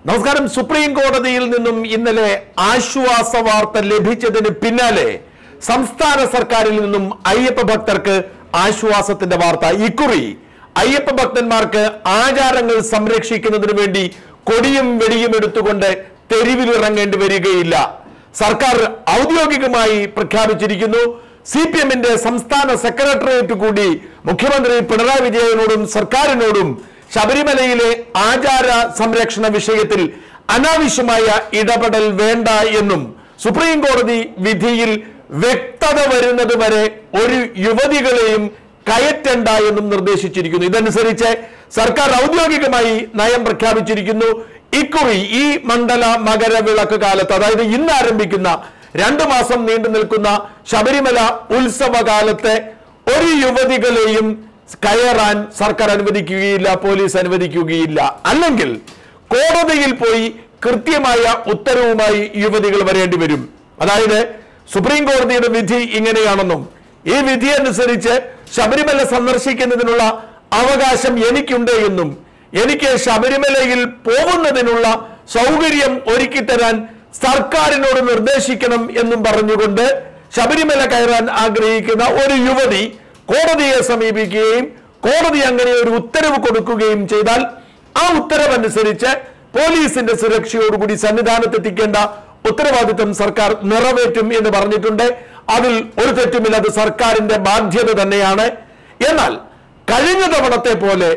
നമസ്കാരം സുപ്രീം കോടതിയിൽ നിന്നും ഇന്നലെ ആശ്വാസ വാർത്ത ലഭിച്ചതിന് പിന്നാലെ സംസ്ഥാന സർക്കാരിൽ നിന്നും അയ്യപ്പ ഭക്തർക്ക് ആശ്വാസത്തിന്റെ വാർത്ത ഇക്കുറി അയ്യപ്പ ഭക്തന്മാർക്ക് ആചാരങ്ങൾ സംരക്ഷിക്കുന്നതിന് വേണ്ടി കൊടിയും വെടിയും എടുത്തുകൊണ്ട് തെരുവിലിറങ്ങേണ്ടി വരികയില്ല സർക്കാർ ഔദ്യോഗികമായി പ്രഖ്യാപിച്ചിരിക്കുന്നു സി പി എമ്മിന്റെ സംസ്ഥാന സെക്രട്ടേറിയറ്റ് കൂടി മുഖ്യമന്ത്രി പിണറായി വിജയനോടും സർക്കാരിനോടും ശബരിമലയിലെ ആചാര സംരക്ഷണ വിഷയത്തിൽ അനാവശ്യമായ ഇടപെടൽ വേണ്ട എന്നും സുപ്രീം കോടതി വിധിയിൽ വ്യക്തത വരുന്നത് വരെ ഒരു യുവതികളെയും കയറ്റണ്ട എന്നും നിർദ്ദേശിച്ചിരിക്കുന്നു ഇതനുസരിച്ച് സർക്കാർ ഔദ്യോഗികമായി നയം പ്രഖ്യാപിച്ചിരിക്കുന്നു ഇക്കുറി ഈ മണ്ഡല മകരവിളക്ക് കാലത്ത് അതായത് ഇന്ന് ആരംഭിക്കുന്ന രണ്ടു മാസം നീണ്ടു നിൽക്കുന്ന ശബരിമല ഉത്സവകാലത്തെ ഒരു യുവതികളെയും കയറാൻ സർക്കാർ അനുവദിക്കുകയില്ല പോലീസ് അനുവദിക്കുകയില്ല അല്ലെങ്കിൽ കോടതിയിൽ പോയി കൃത്യമായ ഉത്തരവുമായി യുവതികൾ വരേണ്ടി വരും അതായത് സുപ്രീം കോടതിയുടെ വിധി ഇങ്ങനെയാണെന്നും ഈ വിധി അനുസരിച്ച് ശബരിമല സന്ദർശിക്കുന്നതിനുള്ള അവകാശം എനിക്കുണ്ട് എന്നും എനിക്ക് ശബരിമലയിൽ പോകുന്നതിനുള്ള സൗകര്യം ഒരുക്കി തരാൻ സർക്കാരിനോട് നിർദ്ദേശിക്കണം എന്നും പറഞ്ഞുകൊണ്ട് ശബരിമല കയറാൻ ആഗ്രഹിക്കുന്ന ഒരു യുവതി കോടതിയെ സമീപിക്കുകയും കോടതി അങ്ങനെ ഒരു ഉത്തരവ് കൊടുക്കുകയും ചെയ്താൽ ആ ഉത്തരവനുസരിച്ച് പോലീസിന്റെ സുരക്ഷയോടുകൂടി സന്നിധാനത്തെത്തിക്കേണ്ട ഉത്തരവാദിത്വം സർക്കാർ നിറവേറ്റും എന്ന് പറഞ്ഞിട്ടുണ്ട് അതിൽ ഒരു തെറ്റുമില്ല അത് സർക്കാരിന്റെ ബാധ്യത തന്നെയാണ് എന്നാൽ കഴിഞ്ഞ തവണത്തെ പോലെ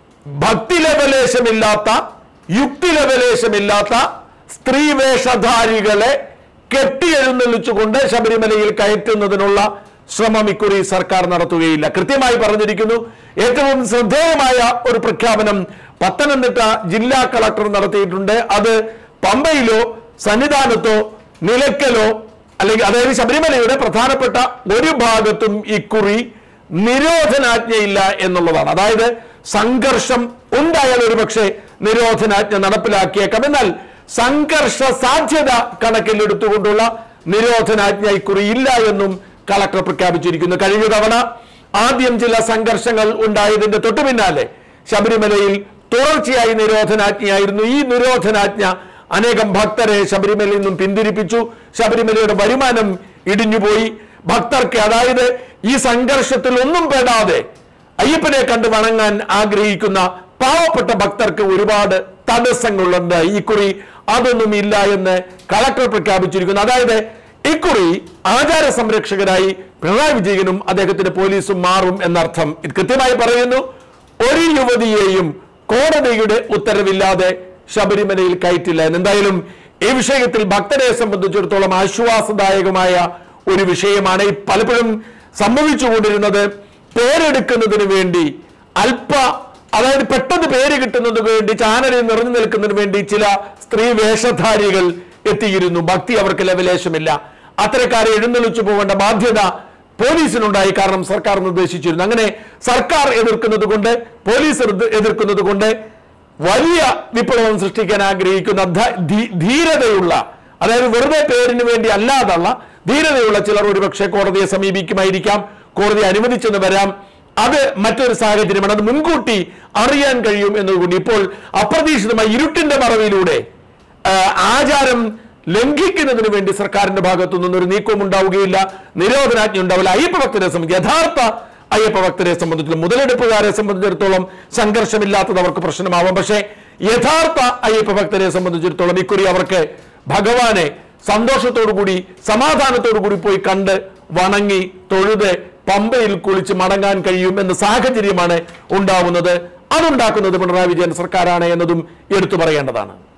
ഭക്തിലവലേശമില്ലാത്ത യുക്തിലവലേശമില്ലാത്ത സ്ത്രീ വേഷധാരികളെ കെട്ടിയെഴുന്നള്ളിച്ചുകൊണ്ട് ശബരിമലയിൽ കയറ്റുന്നതിനുള്ള ശ്രമം ഇക്കുറി സർക്കാർ നടത്തുകയില്ല കൃത്യമായി പറഞ്ഞിരിക്കുന്നു ഏറ്റവും ശ്രദ്ധേയമായ ഒരു പ്രഖ്യാപനം പത്തനംതിട്ട ജില്ലാ കളക്ടർ നടത്തിയിട്ടുണ്ട് അത് പമ്പയിലോ സന്നിധാനത്തോ നിലയ്ക്കലോ അല്ലെങ്കിൽ അതായത് ശബരിമലയുടെ പ്രധാനപ്പെട്ട ഒരു ഭാഗത്തും ഇക്കുറി നിരോധനാജ്ഞയില്ല എന്നുള്ളതാണ് അതായത് സംഘർഷം ഉണ്ടായാൽ ഒരുപക്ഷെ നിരോധനാജ്ഞ നടപ്പിലാക്കിയേക്കാം എന്നാൽ സംഘർഷ സാധ്യത കണക്കിലെടുത്തുകൊണ്ടുള്ള നിരോധനാജ്ഞ ഇക്കുറി ഇല്ല എന്നും കളക്ടർ പ്രഖ്യാപിച്ചിരിക്കുന്നു കഴിഞ്ഞ തവണ ആദ്യം ചില സംഘർഷങ്ങൾ ഉണ്ടായതിന്റെ തൊട്ടു പിന്നാലെ ശബരിമലയിൽ തുടർച്ചയായി നിരോധനാജ്ഞയായിരുന്നു ഈ നിരോധനാജ്ഞ അനേകം ഭക്തരെ ശബരിമലയിൽ നിന്നും പിന്തിരിപ്പിച്ചു ശബരിമലയുടെ വരുമാനം ഇടിഞ്ഞുപോയി ഭക്തർക്ക് അതായത് ഈ സംഘർഷത്തിൽ ഒന്നും പെടാതെ അയ്യപ്പനെ കണ്ട് വണങ്ങാൻ ആഗ്രഹിക്കുന്ന പാവപ്പെട്ട ഭക്തർക്ക് ഒരുപാട് തടസ്സങ്ങളുണ്ട് ഇക്കുറി അതൊന്നും ഇല്ല എന്ന് കളക്ടർ പ്രഖ്യാപിച്ചിരിക്കുന്നു അതായത് ഇക്കുറി ആചാര സംരക്ഷകരായി പിണറായി വിജയനും അദ്ദേഹത്തിന്റെ പോലീസും മാറും എന്നർത്ഥം ഇത് കൃത്യമായി പറയുന്നു ഒരു യുവതിയെയും കോടതിയുടെ ഉത്തരവില്ലാതെ ശബരിമലയിൽ കയറ്റില്ല എന്ന് എന്തായാലും ഈ വിഷയത്തിൽ ഭക്തരെ സംബന്ധിച്ചിടത്തോളം ആശ്വാസദായകമായ ഒരു വിഷയമാണ് ഈ പലപ്പോഴും സംഭവിച്ചുകൊണ്ടിരുന്നത് പേരെടുക്കുന്നതിന് വേണ്ടി അല്പ അതായത് പെട്ടെന്ന് പേര് കിട്ടുന്നതിന് വേണ്ടി ചാനലിൽ നിറഞ്ഞു നിൽക്കുന്നതിന് വേണ്ടി ചില സ്ത്രീ വേഷധാരികൾ എത്തിയിരുന്നു ഭക്തി അവർക്ക് ലവലേശമില്ല അത്തരക്കാരെ എഴുന്നള്ളിച്ചു പോകേണ്ട ബാധ്യത പോലീസിനുണ്ടായി കാരണം സർക്കാർ നിർദ്ദേശിച്ചിരുന്നു അങ്ങനെ സർക്കാർ എതിർക്കുന്നത് കൊണ്ട് പോലീസ് എതിർ- എതിർക്കുന്നത് കൊണ്ട് വലിയ വിപ്ലവം സൃഷ്ടിക്കാൻ ആഗ്രഹിക്കുന്ന ധ- ധീ- ധീരതയുള്ള അതായത് വെറുതെ പേരിന് വേണ്ടി അല്ലാതുള്ള ധീരതയുള്ള ചിലർ ഒരുപക്ഷെ കോടതിയെ സമീപിക്കുമായിരിക്കാം കോടതി അനുവദിച്ചെന്ന് വരാം അത് മറ്റൊരു സാഹചര്യമാണ് അത് മുൻകൂട്ടി അറിയാൻ കഴിയും എന്നതുകൊണ്ട് ഇപ്പോൾ അപ്രതീക്ഷിതമായി ഇരുട്ടിന്റെ മറവിലൂടെ ആ, ആചാരം ലംഘിക്കുന്നതിന് വേണ്ടി സർക്കാരിന്റെ ഭാഗത്തു നിന്നൊരു നീക്കവും ഉണ്ടാവുകയില്ല നിരോധനാജ്ഞ ഉണ്ടാവില്ല അയ്യപ്പ ഭക്തരെ സംബന്ധിച്ച് യഥാർത്ഥ അയ്യപ്പ ഭക്തരെ സംബന്ധിച്ചിടത്തോളം മുതലെടുപ്പുകാരെ സംബന്ധിച്ചിടത്തോളം സംഘർഷമില്ലാത്തത് അവർക്ക് പ്രശ്നമാവാം പക്ഷേ യഥാർത്ഥ അയ്യപ്പ ഭക്തരെ സംബന്ധിച്ചിടത്തോളം ഇക്കുറി അവർക്ക് ഭഗവാനെ സന്തോഷത്തോടു കൂടി സമാധാനത്തോടു കൂടി പോയി കണ്ട് വണങ്ങി തൊഴുത് പമ്പയിൽ കുളിച്ച് മടങ്ങാൻ കഴിയും എന്ന സാഹചര്യമാണ് ഉണ്ടാവുന്നത് അതുണ്ടാക്കുന്നത് പിണറായി വിജയൻ സർക്കാരാണ് എന്നതും എടുത്തു പറയേണ്ടതാണ്